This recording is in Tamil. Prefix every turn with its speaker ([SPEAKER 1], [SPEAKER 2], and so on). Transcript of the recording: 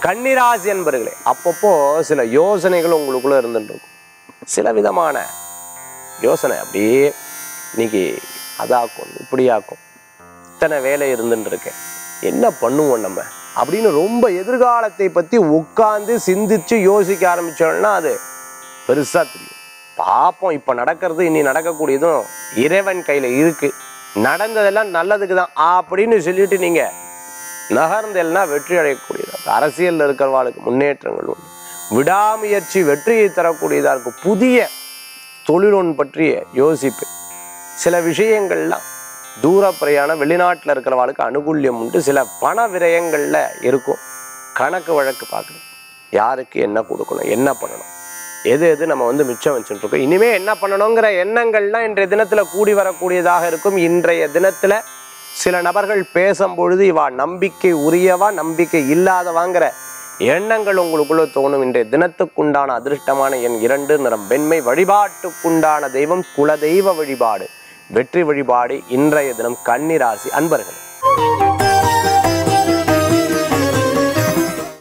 [SPEAKER 1] கன்னிராசி என்பர்களே அப்பப்போ சில யோசனைகள் உங்களுக்குள்ள இருந்துட்டு இருக்கும் சில விதமான யோசனை அப்படியே இன்னைக்கு அதாக்கும் இப்படியாக்கும் இத்தனை வேலை இருந்துட்டு இருக்கேன் என்ன பண்ணுவோம் நம்ம அப்படின்னு ரொம்ப எதிர்காலத்தை பத்தி உட்கார்ந்து சிந்திச்சு யோசிக்க ஆரம்பிச்சோம்னா அது பெருசா தெரியும் பாப்போம் இப்ப நடக்கிறது இனி நடக்கக்கூடியதும் இறைவன் கையில இருக்கு நடந்ததெல்லாம் நல்லதுக்கு தான் அப்படின்னு சொல்லிட்டு நீங்க நகர்ந்தெல்னா வெற்றி அடையக்கூடியதா இருக்கு. அரசியல்ல இருக்கிறவாளுக்கு முன்னேற்றங்கள் உண்டு விடாமுயற்சி வெற்றியை தரக்கூடியதா இருக்கும் புதிய தொழிலொன் பற்றிய யோசிப்பு சில விஷயங்கள்லாம் தூர பிரயாணம் வெளிநாட்டில் இருக்கிறவாளுக்கு அனுகூல்யம் உண்டு சில பண விரயங்கள்ல இருக்கும் கணக்கு வழக்கு பார்க்கணும் யாருக்கு என்ன கொடுக்கணும் என்ன பண்ணணும் எது எது நம்ம வந்து மிச்சம் வச்சுட்டு இருக்கோம் இனிமே என்ன பண்ணணுங்கிற எண்ணங்கள்லாம் இன்றைய தினத்துல கூடி வரக்கூடியதாக இருக்கும் இன்றைய தினத்துல சில நபர்கள் பேசும்பொழுது இவா நம்பிக்கை உரியவா நம்பிக்கை இல்லாதவாங்கிற எண்ணங்கள் உங்களுக்குள்ள தோணும் இன்றைய தினத்துக்குண்டான அதிர்ஷ்டமான என் இரண்டு நிறம் வெண்மை வழிபாட்டுக்குண்டான தெய்வம் குலதெய்வ வழிபாடு வெற்றி வழிபாடு இன்றைய தினம் கன்னிராசி அன்பர்கள்